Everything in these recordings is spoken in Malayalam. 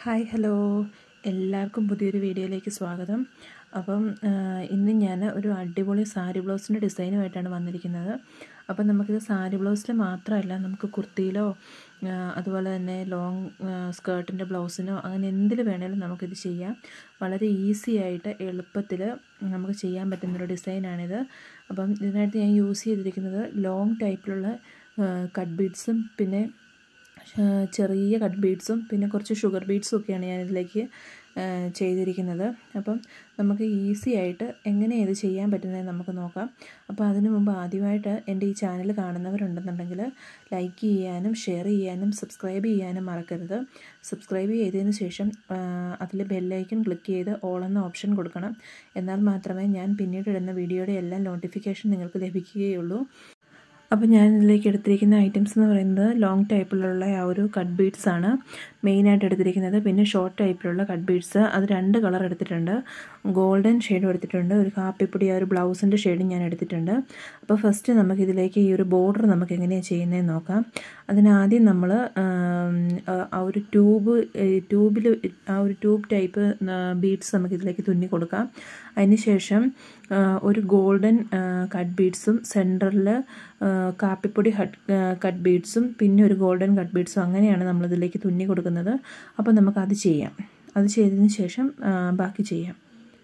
ഹായ് ഹലോ എല്ലാവർക്കും പുതിയൊരു വീഡിയോയിലേക്ക് സ്വാഗതം അപ്പം ഇന്ന് ഞാൻ ഒരു അടിപൊളി സാരി ബ്ലൗസിൻ്റെ ഡിസൈനുമായിട്ടാണ് വന്നിരിക്കുന്നത് അപ്പം നമുക്കിത് സാരി ബ്ലൗസിൽ മാത്രമല്ല നമുക്ക് കുർത്തിയിലോ അതുപോലെ തന്നെ ലോങ് സ്കേർട്ടിൻ്റെ ബ്ലൗസിനോ അങ്ങനെ എന്തിൽ വേണേലും നമുക്കിത് ചെയ്യാം വളരെ ഈസി ആയിട്ട് എളുപ്പത്തിൽ നമുക്ക് ചെയ്യാൻ പറ്റുന്നൊരു ഡിസൈനാണിത് അപ്പം ഇതിനായിട്ട് ഞാൻ യൂസ് ചെയ്തിരിക്കുന്നത് ലോങ് ടൈപ്പിലുള്ള കട്ട് ബീഡ്സും പിന്നെ ചെറിയ കട്ട് ബീഡ്സും പിന്നെ കുറച്ച് ഷുഗർ ബീഡ്സും ഒക്കെയാണ് ഞാൻ ഇതിലേക്ക് ചെയ്തിരിക്കുന്നത് അപ്പം നമുക്ക് ഈസി ആയിട്ട് എങ്ങനെ ഇത് ചെയ്യാൻ പറ്റുന്നത് നമുക്ക് നോക്കാം അപ്പോൾ അതിനു മുമ്പ് ആദ്യമായിട്ട് എൻ്റെ ഈ ചാനൽ കാണുന്നവരുണ്ടെന്നുണ്ടെങ്കിൽ ലൈക്ക് ചെയ്യാനും ഷെയർ ചെയ്യാനും സബ്സ്ക്രൈബ് ചെയ്യാനും മറക്കരുത് സബ്സ്ക്രൈബ് ചെയ്തതിന് ശേഷം അതിൽ ബെല്ലൈക്കൺ ക്ലിക്ക് ചെയ്ത് ഓൾ എന്ന ഓപ്ഷൻ കൊടുക്കണം എന്നാൽ മാത്രമേ ഞാൻ പിന്നീട് ഇടുന്ന വീഡിയോയുടെ എല്ലാം നോട്ടിഫിക്കേഷൻ നിങ്ങൾക്ക് ലഭിക്കുകയുള്ളൂ അപ്പോൾ ഞാൻ ഇതിലേക്ക് എടുത്തിരിക്കുന്ന ഐറ്റംസ് എന്ന് പറയുന്നത് ലോങ് ടൈപ്പിലുള്ള ആ ഒരു കട്ട് ബീഡ്സ് ആണ് മെയിനായിട്ട് എടുത്തിരിക്കുന്നത് പിന്നെ ഷോർട്ട് ടൈപ്പിലുള്ള കട്ട് ബീഡ്സ് അത് രണ്ട് കളർ എടുത്തിട്ടുണ്ട് ഗോൾഡൻ ഷെയ്ഡും എടുത്തിട്ടുണ്ട് ഒരു കാപ്പിപ്പൊടി ആ ഒരു ബ്ലൗസിൻ്റെ ഷെയ്ഡും ഞാൻ എടുത്തിട്ടുണ്ട് അപ്പോൾ ഫസ്റ്റ് നമുക്കിതിലേക്ക് ഈ ഒരു ബോർഡർ നമുക്ക് എങ്ങനെയാണ് ചെയ്യുന്നതെന്ന് നോക്കാം അതിനാദ്യം നമ്മൾ ആ ഒരു ട്യൂബ് ട്യൂബിൽ ആ ഒരു ട്യൂബ് ടൈപ്പ് ബീഡ്സ് നമുക്കിതിലേക്ക് തുന്നി കൊടുക്കാം അതിനുശേഷം ഒരു ഗോൾഡൻ കട്ട് ബീഡ്സും സെൻറ്ററിൽ കാപ്പിപ്പൊടി ഹട്ട് കട്ട് ബീഡ്സും പിന്നെ ഒരു ഗോൾഡൻ കട്ട് ബീഡ്സും അങ്ങനെയാണ് നമ്മളിതിലേക്ക് തുന്നി കൊടുക്കുന്നത് അപ്പോൾ നമുക്കത് ചെയ്യാം അത് ചെയ്തതിന് ശേഷം ബാക്കി ചെയ്യാം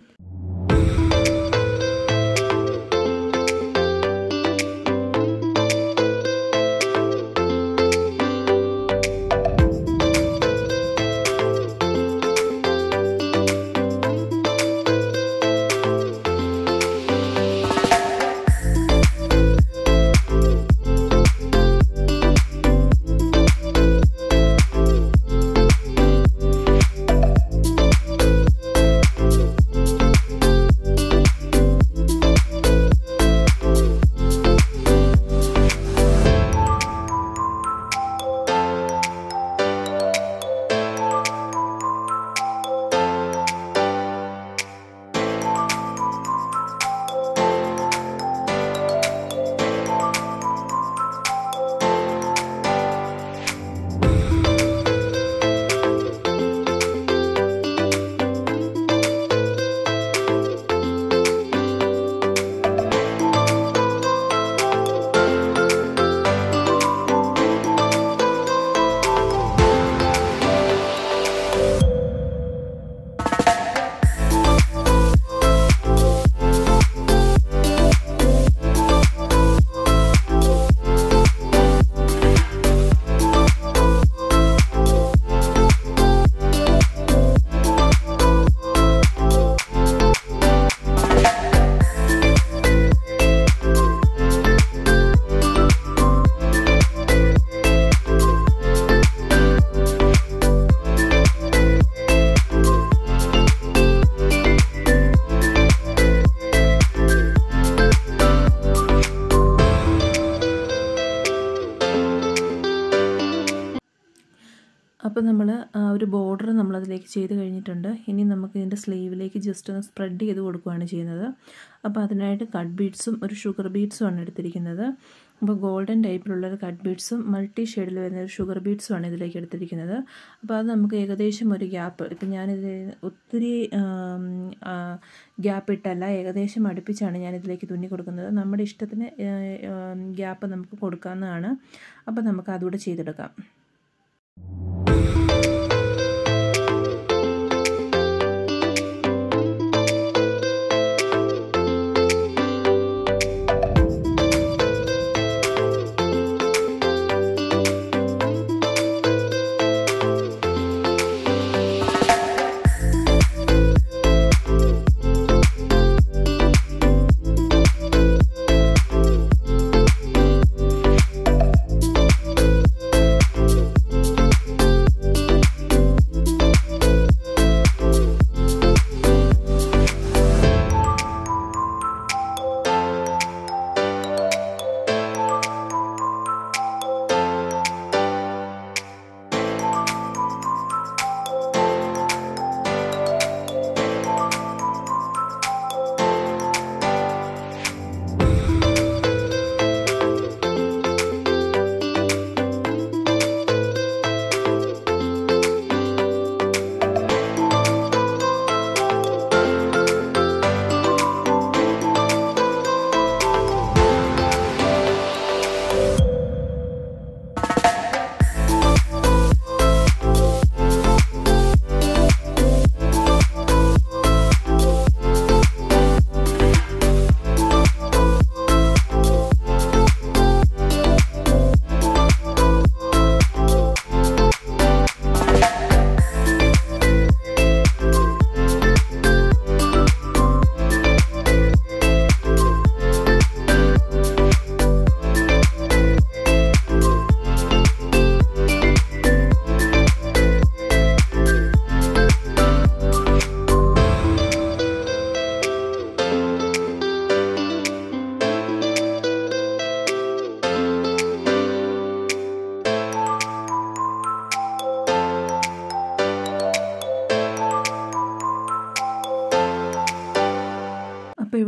അപ്പോൾ നമ്മൾ ആ ഒരു ബോർഡർ നമ്മളതിലേക്ക് ചെയ്ത് കഴിഞ്ഞിട്ടുണ്ട് ഇനി നമുക്ക് ഇതിൻ്റെ സ്ലീവിലേക്ക് ജസ്റ്റ് ഒന്ന് സ്പ്രെഡ് ചെയ്ത് കൊടുക്കുകയാണ് ചെയ്യുന്നത് അപ്പോൾ അതിനായിട്ട് കട്ട് ബീഡ്സും ഒരു ഷുഗർ ബീഡ്സും ആണ് എടുത്തിരിക്കുന്നത് അപ്പോൾ ഗോൾഡൻ ടൈപ്പിലുള്ള ഒരു കട്ട് ബീഡ്സും മൾട്ടി ഷെയ്ഡിൽ വരുന്ന ഒരു ഷുഗർ ബീഡ്സും ആണ് ഇതിലേക്ക് എടുത്തിരിക്കുന്നത് അപ്പോൾ അത് നമുക്ക് ഏകദേശം ഒരു ഗ്യാപ്പ് ഇപ്പം ഞാനിത് ഒത്തിരി ഗ്യാപ്പ് ഇട്ടല്ല ഏകദേശം അടുപ്പിച്ചാണ് ഞാൻ ഇതിലേക്ക് തുന്നി കൊടുക്കുന്നത് നമ്മുടെ ഇഷ്ടത്തിന് ഗ്യാപ്പ് നമുക്ക് കൊടുക്കാവുന്നതാണ് അപ്പോൾ നമുക്ക് അതുകൂടെ ചെയ്തെടുക്കാം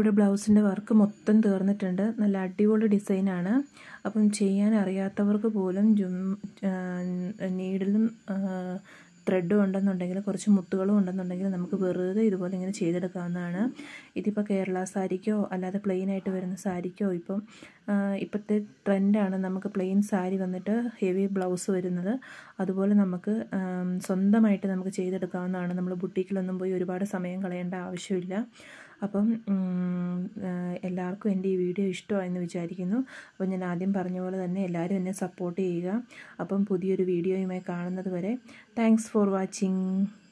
ഇവിടെ ബ്ലൗസിൻ്റെ വർക്ക് മൊത്തം തീർന്നിട്ടുണ്ട് നല്ല അടിപൊളി ഡിസൈനാണ് അപ്പം ചെയ്യാൻ അറിയാത്തവർക്ക് പോലും ജും നീഡിലും ത്രെഡും ഉണ്ടെന്നുണ്ടെങ്കിൽ കുറച്ച് മുത്തുകളും ഉണ്ടെന്നുണ്ടെങ്കിൽ നമുക്ക് വെറുതെ ഇതുപോലെ ഇങ്ങനെ ചെയ്തെടുക്കാവുന്നതാണ് ഇതിപ്പോൾ കേരള സാരിക്കോ അല്ലാതെ പ്ലെയിൻ ആയിട്ട് വരുന്ന സാരിക്കോ ഇപ്പം ഇപ്പോഴത്തെ ട്രെൻഡാണ് നമുക്ക് പ്ലെയിൻ സാരി വന്നിട്ട് ഹെവി ബ്ലൗസ് വരുന്നത് അതുപോലെ നമുക്ക് സ്വന്തമായിട്ട് നമുക്ക് ചെയ്തെടുക്കാവുന്നതാണ് നമ്മൾ ബുട്ടീക്കിലൊന്നും പോയി ഒരുപാട് സമയം കളയേണ്ട ആവശ്യമില്ല അപ്പം എല്ലാവർക്കും എൻ്റെ ഈ വീഡിയോ ഇഷ്ടമായെന്ന് വിചാരിക്കുന്നു അപ്പോൾ ഞാൻ ആദ്യം പറഞ്ഞ പോലെ തന്നെ എല്ലാവരും എന്നെ സപ്പോർട്ട് ചെയ്യുക അപ്പം പുതിയൊരു വീഡിയോയുമായി കാണുന്നത് വരെ താങ്ക്സ് ഫോർ വാച്ചിങ്